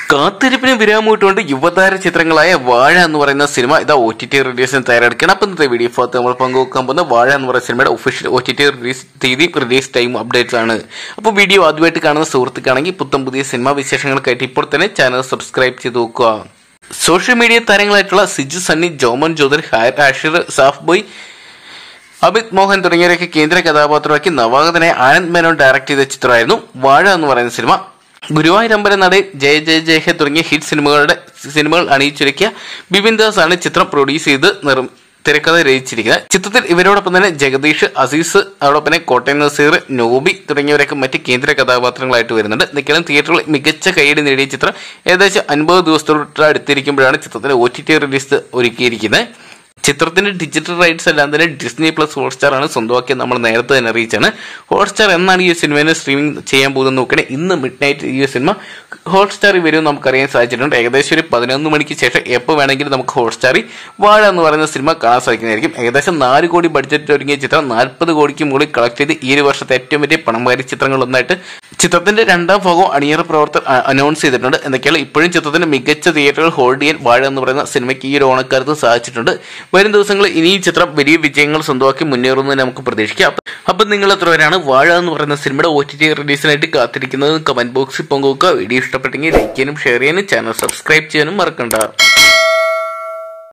കാത്തിരിപ്പിന് വിരാമമിട്ടുകൊണ്ട് യുവതാര ചിത്രങ്ങളായ വാഴ എന്ന് പറയുന്ന സിനിമ ഇതാ ഒ ടി ടി റിലീസിന് തയ്യാറെടുക്കണം അപ്പം ഇന്നത്തെ വീഡിയോ ഭാഗത്ത് നമ്മൾ പങ്കുവെക്കാൻ പോകുന്ന വാഴ എന്ന് പറയുന്ന സിനിമയുടെ official O T T release തീയതി റിലീസ് ടൈം അപ്ഡേറ്റ്സ് ആണ് അപ്പോൾ വീഡിയോ ആദ്യമായിട്ട് കാണുന്ന സുഹൃത്തുക്കാണെങ്കിൽ പുത്തം പുതിയ സിനിമാ വിശേഷങ്ങൾക്കായിട്ട് ഇപ്പോൾ തന്നെ ചാനൽ സബ്സ്ക്രൈബ് ചെയ്ത് നോക്കുക സോഷ്യൽ മീഡിയ താരങ്ങളായിട്ടുള്ള സിജു സണ്ണി ജോമൻ ജ്യോതിർ ഹായർ ആഷിർ സാഫ് ബോയ് അമിത് മോഹൻ തുടങ്ങിയവരൊക്കെ കേന്ദ്ര കഥാപാത്രമാക്കി നവാഗതനെ ആനന്ദ് മേനോൻ ഡയറക്ട് ചെയ്ത ചിത്രമായിരുന്നു വാഴ എന്ന് പറയുന്ന സിനിമ ഗുരുവായൂരമ്പലം നട ജയ ജയ ജയ ഹെ തുടങ്ങിയ ഹിറ്റ് സിനിമകളുടെ സിനിമകൾ അണിയിച്ചൊരുക്കിയ ബിപിൻ ദാസ് ആണ് ചിത്രം പ്രൊഡ്യൂസ് ചെയ്ത് നിർ തിരക്കഥ രചിച്ചിരിക്കുന്നത് ചിത്രത്തിൽ ഇവരോടൊപ്പം തന്നെ ജഗദീഷ് അസീസ് അതോടൊപ്പം തന്നെ കോട്ടയം നസീർ നോബി തുടങ്ങിയവരൊക്കെ മറ്റ് കേന്ദ്ര കഥാപാത്രങ്ങളായിട്ട് വരുന്നുണ്ട് നിക്കലും തിയേറ്ററുകളിൽ മികച്ച കൈയടി നേടിയ ചിത്രം ഏകദേശം അൻപത് ദിവസത്തോട് അടുത്തിരിക്കുമ്പോഴാണ് ചിത്രത്തിന്റെ ഒ ടി ടി റിലീസ് ഒരുക്കിയിരിക്കുന്നത് ചിത്രത്തിന്റെ ഡിജിറ്റൽ റൈറ്റ്സ് എല്ലാം തന്നെ ഡിസ്നി പ്ലസ് ഹോട്ട്സ്റ്റാർ ആണ് സ്വന്തമാക്കിയത് നമ്മൾ നേരത്തെ തന്നെ അറിയിച്ചാണ് ഹോട്ട്സ്റ്റാർ എന്നാണ് ഈ സിനിമയെ സ്ട്രീമിംഗ് ചെയ്യാൻ പോകുന്നത് നോക്കണേ ഇന്ന് മിഡ് നൈറ്റ് ഈ സിനിമ ഹോട്ട്സ്റ്റാറിൽ വരും നമുക്കറിയാൻ സാധിച്ചിട്ടുണ്ട് ഏകദേശം ഒരു പതിനൊന്ന് മണിക്ക് ശേഷം എപ്പോൾ വേണമെങ്കിലും നമുക്ക് ഹോട്ട്സ്റ്റാറിൽ വാഴ എന്ന് പറയുന്ന സിനിമ കാണാൻ സാധിക്കുന്നതായിരിക്കും ഏകദേശം നാല് കോടി ബഡ്ജറ്റ് ഒരുങ്ങിയ ചിത്രം നാൽപ്പത് കോടിക്ക് മുകളിൽ കളക്ട് ചെയ്ത് ഈ ഒരു വർഷത്തെ ഏറ്റവും വലിയ പണംകാരി ചിത്രങ്ങളൊന്നായിട്ട് ചിത്രത്തിന്റെ രണ്ടാം ഭാഗവും അണിയറ പ്രവർത്തകർ അനൗൺസ് ചെയ്തിട്ടുണ്ട് എന്തൊക്കെയാണ് ഇപ്പോഴും ചിത്രത്തിന്റെ മികച്ച തിയേറ്ററുകൾ ഹോൾഡ് ചെയ്യാൻ വാഴ എന്ന് പറയുന്ന സിനിമയ്ക്ക് ഈ ഒരു ഓണക്കാലത്ത് സാധിച്ചിട്ടുണ്ട് വരും ദിവസങ്ങളിൽ ഇനി ഈ ചിത്രം വലിയ വിജയങ്ങൾ സ്വന്തമാക്കി മുന്നേറുമെന്ന് നമുക്ക് പ്രതീക്ഷിക്കാം അപ്പൊ- അപ്പൊ നിങ്ങൾ എത്ര പേരാണ് വാഴ എന്ന് പറയുന്ന സിനിമയുടെ ഒ ടി ടി റിലീസിനായിട്ട് കാത്തിരിക്കുന്നത് കമന്റ് ബോക്സിൽ പങ്കുവെക്കുക വീഡിയോ ഇഷ്ടപ്പെട്ടെങ്കിൽ ലൈക്ക് ചെയ്യാനും ഷെയർ ചെയ്യാനും ചാനൽ സബ്സ്ക്രൈബ് ചെയ്യാനും മറക്കണ്ട